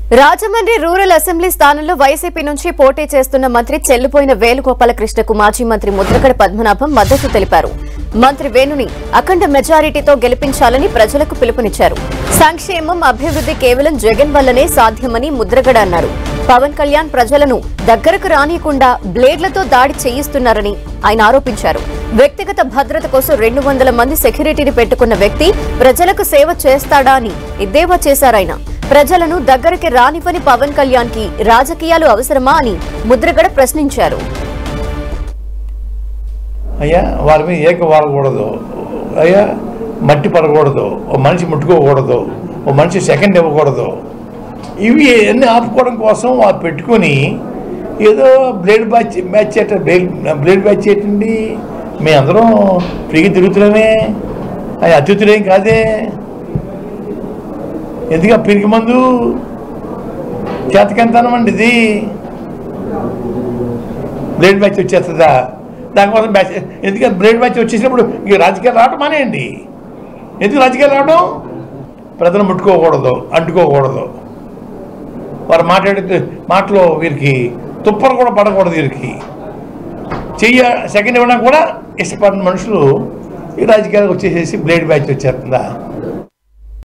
Rajahmundry rural assembly స్థానంలో YCP నుంచి పోటీ చేస్తున్న మంత్రి చెల్లుపోయిన వేణుగోపాలకృష్ణకు మాజీ మంత్రి ముద్రగడ పద్మనాభం మద్దతు తెలిపారు మంత్రి వేణుని అఖండ మెజారిటీతో గెలిపించాలని ప్రజలకు పిలుపునిచ్చారు సంక్షేమం అభివృద్ధి కేవలం జగన్ వల్లనే సాధ్యమని ముద్రగడ అన్నారు పవన్ కళ్యాణ్ ప్రజలను దగ్గరకు రానియకుండా బ్లేడ్లతో దాడి చేయిస్తున్నారని ఆయన ఆరోపించారు వ్యక్తిగత భద్రత కోసం రెండు వందల మంది సెక్యూరిటీని పెట్టుకున్న వ్యక్తి ప్రజలకు సేవ చేస్తాడా అని ఎద్దేవా చేశారాయన ప్రజలను దగ్గరికి రానివ్వని పవన్ కళ్యాణ్ కి రాజకీయాలు అవసరమా అని ముద్రగడ ప్రశ్నించారు అయ్యా వారి మీద ఏక వాడకూడదు అయ్యా మట్టి పడకూడదు ఓ మనిషి ముట్టుకోకూడదు ఓ మనిషి సెకండ్ ఇవ్వకూడదు ఇవి అన్నీ ఆపుకోవడం కోసం వారు పెట్టుకొని ఏదో బ్లేడ్ బ్యాచ్ మ్యాచ్ చేయట బ్లేడ్ బ్లేడ్ బ్యాచ్ చేయటండి మేమందరం ఫ్రీగా తిరుగుతున్నామే అది అతిథులేం కాదే ఎందుకు ఆ పిరికి మందు చేతకెంతనమండి ఇది బ్లేడ్ బ్యాచ్ వచ్చేస్తుందా దానికోసం బ్యాచ్ ఎందుకంటే బ్లేడ్ బ్యాచ్ వచ్చేసినప్పుడు ఇక రాజకీయాలు రావటం మానేయండి ఎందుకు రాజకీయాలు రావడం ప్రజలు ముట్టుకోకూడదు అంటుకోకూడదు వారు మాట్లాడే మాటలో వీరికి తుప్పలు కూడా పడకూడదు వీరికి చెయ్య సెకండ్ ఇవ్వడానికి కూడా ఇష్టపడిన మనుషులు ఈ రాజకీయాలకు వచ్చేసేసి బ్లేడ్ బ్యాచ్ వచ్చేస్తుందా